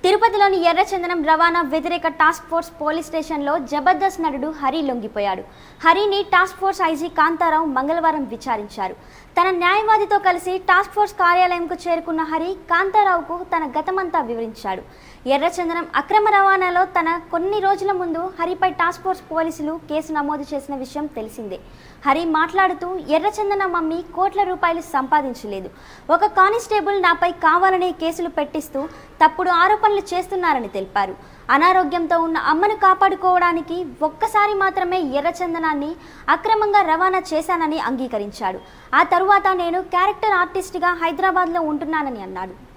తిరుపతిలోని ఎర్రచందనం రవాణా వ్యతిరేక టాస్క్ ఫోర్స్ పోలీస్ స్టేషన్లో జబర్దస్త్ నటుడు హరి లొంగిపోయాడు హరిని టాస్క్ ఫోర్స్ ఐజీ కాంతారావు మంగళవారం విచారించారు తన న్యాయవాదితో కలిసి టాస్క్ ఫోర్స్ కార్యాలయంకు చేరుకున్న హరి కాంతారావుకు తన గతమంతా వివరించాడు ఎర్రచందనం అక్రమ రవాణాలో తన కొన్ని రోజుల ముందు హరిపై టాస్క్ ఫోర్స్ పోలీసులు కేసు నమోదు చేసిన విషయం తెలిసిందే హరి మాట్లాడుతూ ఎర్రచందనం అమ్మి కోట్ల రూపాయలు సంపాదించలేదు ఒక కానిస్టేబుల్ నాపై కావాలనే కేసులు పెట్టిస్తూ తప్పుడు ఆరోపణలు చేస్తున్నారని తెలిపారు అనారోగ్యంతో ఉన్న అమ్మను కాపాడుకోవడానికి ఒక్కసారి మాత్రమే ఎర్రచందనాన్ని అక్రమంగా రవాణా చేశానని అంగీకరించాడు ఆ తరువాత నేను క్యారెక్టర్ ఆర్టిస్ట్గా హైదరాబాద్లో ఉంటున్నానని అన్నాడు